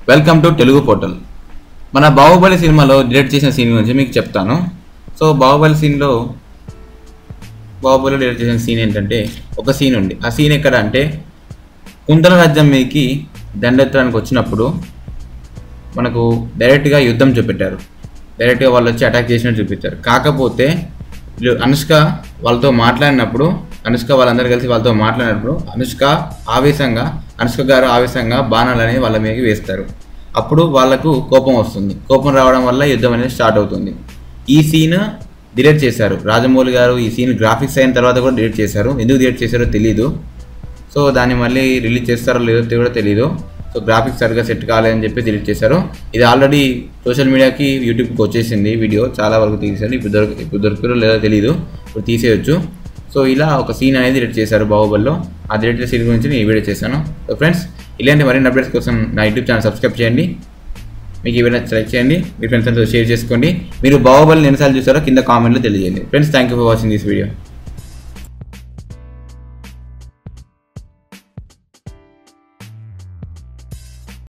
welcome to Telugu portal మన బాహుబలి సినిమాలో direct చేసిన సీన్ గురించి మీకు చెప్తాను సో బాహుబలి సీన్లో బాహుబలిలో డిరెక్ట్ చేసిన సీన్ ఏంటంటే ఒక సీన్ ఉంది ఆ సీన్ ఎక్కడ అంటే కుంతల రాజ్యం మీదకి దండెత్తడానికి వచ్చినప్పుడు మనకు డైరెక్ట్గా యుద్ధం చూపెట్టారు డైరెక్ట్గా వాళ్ళు వచ్చి అటాక్ చేసినట్టు చూపించారు కాకపోతే వీళ్ళు అనుష్క వాళ్ళతో మాట్లాడినప్పుడు అనుష్క వాళ్ళందరూ కలిసి వాళ్ళతో మాట్లాడినప్పుడు అనుష్క ఆవేశంగా అనుష్క గారు ఆవేశంగా బాణాలు అనేది వాళ్ళ మీదకి వేస్తారు అప్పుడు వాళ్ళకు కోపం వస్తుంది కోపం రావడం వల్ల యుద్ధం అనేది స్టార్ట్ అవుతుంది ఈ సీన్ డిలీట్ చేశారు రాజమౌళి గారు ఈ సీన్ గ్రాఫిక్స్ అయిన తర్వాత కూడా డిలీట్ చేశారు ఎందుకు డిలీట్ చేశారో తెలీదు సో దాన్ని మళ్ళీ రిలీజ్ చేస్తారో లేదో కూడా తెలియదు సో గ్రాఫిక్స్ సరిగ్గా సెట్ కాలేదని చెప్పి డిలీట్ చేశారు ఇది ఆల్రెడీ సోషల్ మీడియాకి యూట్యూబ్కి వచ్చేసింది వీడియో చాలా వరకు తీసారు ఇప్పుడు దొరక ఇప్పుడు దొరుకుతుందో లేదో తెలియదు ఇప్పుడు తీసేయచ్చు సో ఇలా ఒక సీన్ అనేది డిలీట్ చేశారు బాహుబలిలో ఆ డిలీట్ సీన్ గురించి నేను ఈ వీడియో చేశాను సో ఫ్రెండ్స్ ఇలాంటి మరిన్ని అప్డేట్స్ కోసం నా యూట్యూబ్ ఛానల్ సబ్స్క్రైబ్ చేయండి మీకు ఏమైనా సెలెక్ట్ చేయండి మీ ఫ్రెండ్స్ అంతా షేర్ చేసుకోండి మీరు బాహుబలిని ఎన్నిసార్లు చూసారో కింద కామెంట్లో తెలియజేయండి friends thank you for watching this video